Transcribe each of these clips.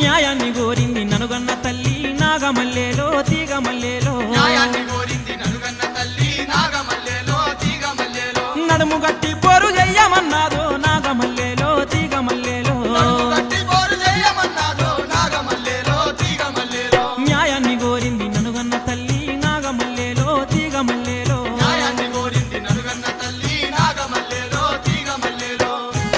న్యాయాన్ని కోరింది ననుగన్న తల్లి నాగమల్లేలో తీగమల్లేలో న్యాయాన్ని కోరింది నలుగన్న తల్లి నాగమల్లెలో తీగమల్లెలో నడుము గట్టి పోరు చెయ్యమన్నాదో నాగమల్లేలో తీగమల్లేలో నడుము కట్టి పోరు చేయమన్నాదో నాగమల్లెలో తీగమల్లెలో న్యాయాన్ని కోరింది ననుగన్న తల్లి నాగమల్లేలో తీగమల్లేలో న్యాయాన్ని కోరింది నలుగన్న తల్లి నాగమల్లెలో తీగమల్లెలో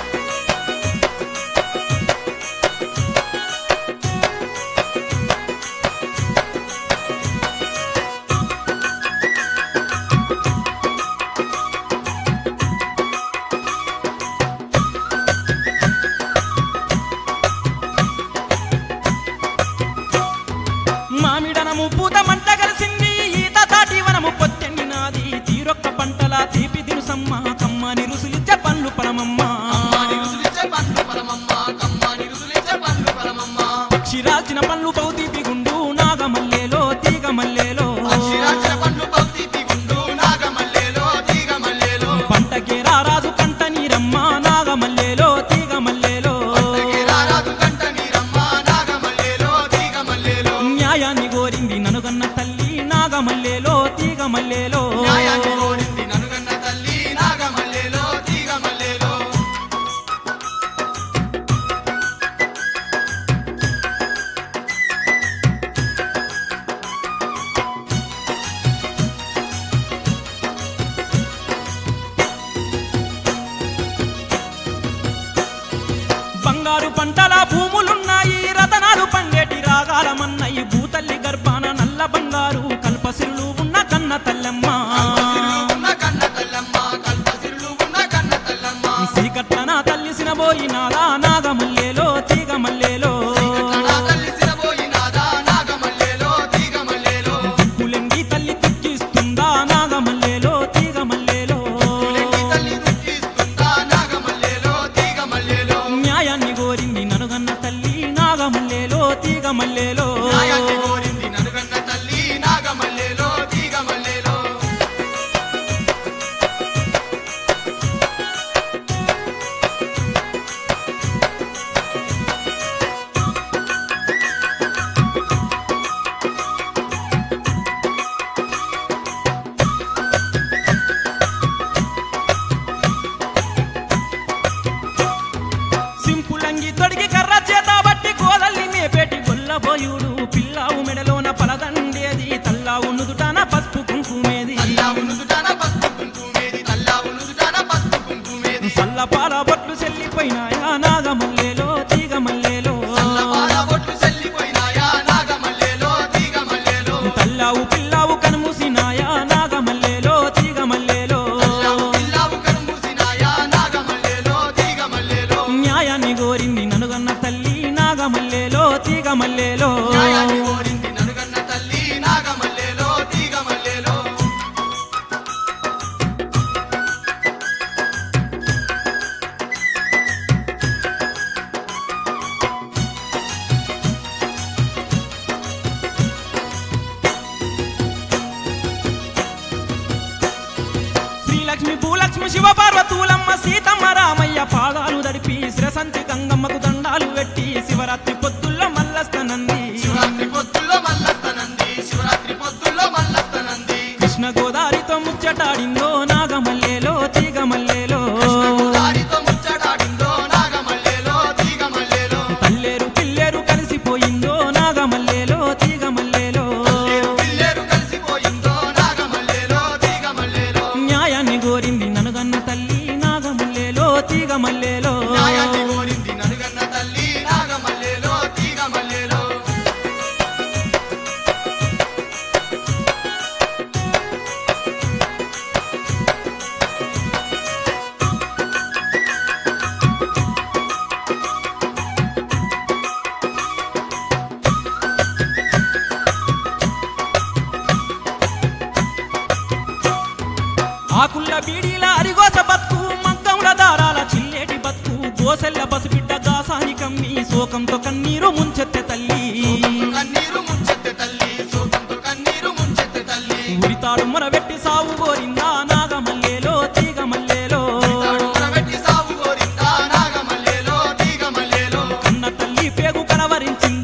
మామిడనము పూత మంట కలిసింది ఈత తాటి వనము పొత్తెండినాది తీరొక్క పంటల తీపి దినుసమ్మ కమ్మని రుసులిచ్చే పండ్లు పరమమ్మ కమ్మాని రుసులిచ్చే పండ్లు పరమమ్మ కమ్మాని రుసులిచ్చే పండ్లు పరమమ్మ అక్షిరాల్చిన పండ్లు పౌతీపి గుండు నాగమల్లేలో తీగమల్లేలో అక్షరాక్షర పండ్లు పౌతి గుండు నాగమల్లెలో తీగమల్లెలో పంటకే రారాజు కంట నీరమ్మ నాగమల్లేలో తీగమల్లేలో రారాజు కంట నీరమ్మ నాగమల్లెలో తీగమల్లెలో న్యాయాన్ని కోరింది ననుగన్న తల్లి నాగమల్లేలో తీగమల్లేలో న్యాయాన్ని కోరింది ననుగన్న తల్లి నాగమల్లెలో తీగమల్లెలో బంగారు పంటల భూములున్నాయి రతనాలు పండేటి రాగాలమన్నాయి భూతల్లి గర్భాన నల్ల బంగారు కల్పసిరులు ఉన్న కన్న తల్లమ్మ కల్పసిరులు ఉన్న కన్న తల్లమ్మ కల్పసిరులు ఉన్న కన్న తల్లమ్మ సీకట్లన తల్లిసిన పోయినాదా నాగమల్లేలో తీగమల్లేలో నా తల్లి సిరబోయినాదా నాగమల్లెలో తీగమల్లెలో పులెంగి తల్లి తిక్కిస్తుందా నాగమల్లేలో తీగమల్లేలో పులెంగి తల్లి రుచిస్తుందా నాగమల్లెలో తీగమల్లెలో న్యాయాన్ని కోరింది ననుగన్న తల్లి నాగమల్లేలో తీగమల్లేలో న్యాయాన్ని కోరింది ననుగన్న తల్లి నాగమల్లెలో తీగమల్లెలో సింపులంగి తొడిగి కర్ర చేత బట్టి గోదల్ని మేపేటి గొల్లబోయుడు పిల్లావు మెడలోన పలదండేది తల్లావు నుదుటాన పసుపు కుంకుమేది తల్లావు నుదుటాన పసుపు కుంకుమేది తల్లావు నుదుటాన పసుపు కుంకుమేది సల్లపాల బొట్లు చెల్లిపోయినాయా నాగమల్లేలో తీగమల్లేలో సల్లపాల బొట్లు చెల్లిపోయినాయా నాగమల్లెలో తీగమల్లెలో తల్లావు పిల్లావు కనుమూసినాయా నాగమల్లేలో తీగమల్లేలో తల్లావు పిల్లావు కనుమూసినాయా నాగమల్లెలో తీగమల్లెలో న్యాయాన్ని కోరింది ననుగన్న తల్లి నాగమల్లేలో తీగమల్లేలో న్యాయాన్ని కోరింది ననుగన్న తల్లి నాగమల్లెలో తీగమల్లెలో శ్రీలక్ష్మి భూలక్ష్మి శివ పార్వతూలమ్మ సీతమ్మ రామయ్య పాదాలు దడిపి శ్రసంతి గంగమ్మకు దండాలు పెట్టి శివరాత్రి పొద్దుల్లో మల్లస్తనంది శివరాత్రి పొద్దుల్లో మల్లస్తనంది శివరాత్రి పొద్దుల్లో మల్లస్తనంది కృష్ణ గోదారితో ముచ్చటాడిందో నాగమల్లేలో తీగమల్లేలో దారితో ముచ్చటాడిందో నాగమల్లెలో తీగమల్లెలో పల్లేరు పిల్లేరు కలిసిపోయిందో నాగమల్లేలో తీగమల్లేలో పిల్లేరు కలిసిపోయిందో నాగమల్లెలో తీగమల్లెలో న్యాయాన్ని కోరింది ననుగన్న తల్లి నాగమల్లేలో తీగమల్లేలో న్యాయాన్ని కోరింది ననుగన్న తల్లి నాగమల్లెలో తీగమల్లెలో ఆకుల్ల బీడీల అరిగోస బతుకు మగ్గంల దారాల చిల్లేటి బతుకు గోసెల్ల పసిబిడ్డ గాసాని కమ్మి శోకంతో కన్నీరు ముంచెత్తె తల్లి కన్నీరు ముంచెత్తె తల్లి సోకంతో కన్నీరు ముంచెత్తె తల్లి ఉరితాడు మొరబెట్టి సాగు కోరిందా నాగమల్లేలో తీగమల్లేలో తాడు మొరబెట్టి సాగు కోరిందా నాగమల్లెలో తీగమల్లెలో కన్న తల్లి పేగు కనవరించిందా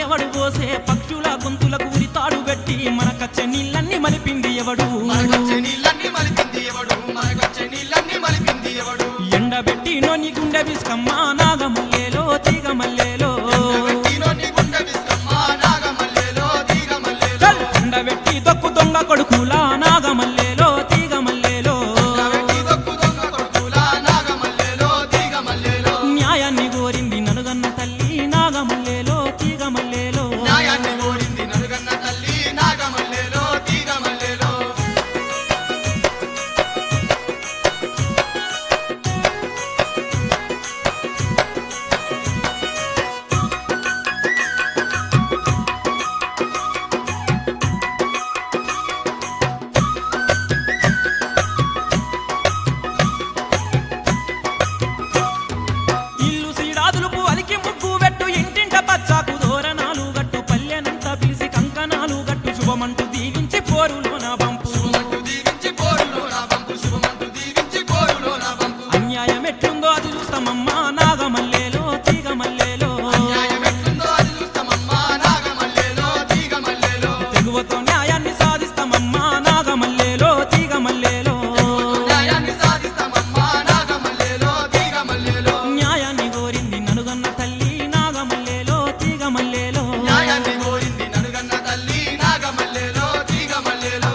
ఎవడు పోసే పక్షుల గొంతులకు ఉరితాడు పెట్టి మనకచ్చే నీళ్ళన్ని మలిపింది ఎవడు మనకొచ్చే నీళ్ళన్నీ మలిపింది ఎవడు మనకొచ్చే నీళ్ళన్నీ మలిపింది ఎవడు ఎండబెట్టి నోని గుండె విస్కమ్మ నాగమల్లేలో తీగ మల్లేలో ఎండబెట్టినో నీ గుండె విస్కమ్మ నాగమల్లెలో తీగమల్లెలో చల్! ఎండబెట్టి దొక్కు దొంగ కొడుకులా నాగమల్లేలో తీగ మల్లేలో ఎండబెట్టి దొక్కు దొంగ కొడుకులా నాగమల్లెలో తీగమల్లెలో న్యాయాన్ని కోరింది నలుగన్న తల్లి నాగమల్లేలో తీగ మల్లేలో న్యాయాన్ని కోరింది నలుగన్న తల్లి నాగమల్లెలో తీగమల్లెలో ఇల్లు సీడాదులుపు అలికి ముగ్గు పెట్టు ఇంటింట పచ్చాకు దోరణాలు గట్టు పల్లెనంతా పిలిచి కంకణాలు గట్టు శుభమంటూ దీవించి పోరులోన పంపు శుభమంటూ దీవించి పోరులో నా పంపు శుభమంటూ దీవించి పోరులో నా పంపు అన్యాయం ఎట్లుందో అది చూస్తామమ్మా నాగమల్లేలో తీగ మల్లేలో న్యాయం ఎట్లుందో అది చూస్తామమ్మా నాగమల్లెలో తీగమల్లెలో తెగువతో న్యాయాన్ని సాధిస్తామమ్మా నాగమల్లేలో తీగ మల్లేలో న్యాయాన్ని సాధిస్తామమ్మా నాగమల్లెలో తీగమల్లెలో న్యాయాన్ని కోరింది నలుగన్న తల్లి నాగమల్లేలో తీగ మల్లేలో న్యాయాన్ని కోరింది నలుగన్న తల్లి నాగమల్లెలో తీగమల్లెలో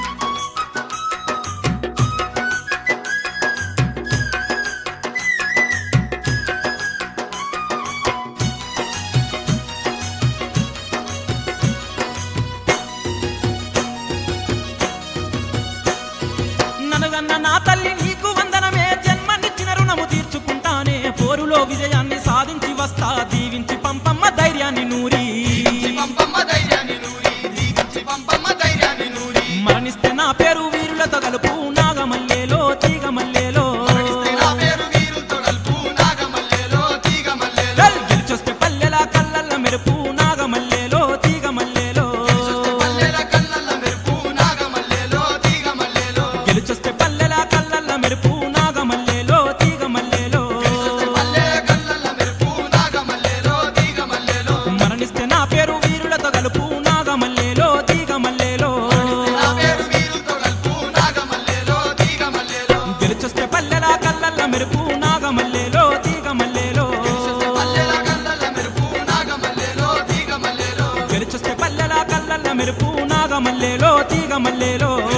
నలుగన్న నా తల్లి నీకు వందనమే జన్మనిచ్చిన రుణము తీర్చుకుంటానే పోరులో విజయాన్ని సాధించి వస్తా దీవించి పంపమ్మ ధైర్యాన్ని నూరి దీవించి పంపమ్మ ధైర్యాన్ని నూరి దీవించి పంపమ్మ ధైర్యాన్ని నూరి మరణిస్తే నా పేరు వీరులతో కలుపు నాగమల్లేలో తీగ మల్లేలో మరణిస్తే నా పేరు వీరులతో కలుపు నాగమల్లెలో తీగమల్లెలో వెల్ గెలిచొస్తే పల్లెల కళ్ళల్ల మెరుపు నాగమల్లేలో తీగ మల్లేలో పల్లెల కళ్ళల్ల మెరుపు నాగమల్లెలో తీగమల్లెలో గెలిచొస్తే పల్లెల కళ్ళల్ల మెరుపు నాగమల్లేలో తీగ మల్లేలో పల్లెల కళ్ళల్ల మెరుపు నాగమల్లెలో తీగమల్లెలో మరణిస్తే నా పేరు వీరులతో కలుపు నాగమల్లేలో తీగ మల్లేలో నా పేరు వీరులతో కలుపు నాగమల్లెలో తీగమల్లెలో గెలిచొస్తే పల్లెల కళ్ళల్ల మెరుపు నాగమల్లేలో తీగ మల్లేలో పల్లెల కళ్ళల్ల మెరుపు నాగమల్లెలో తీగమల్లెలో గెలిచొస్తే పల్లెల కళ్ళల్ల మెరుపు నాగమల్లేలో తీగ మల్లేలో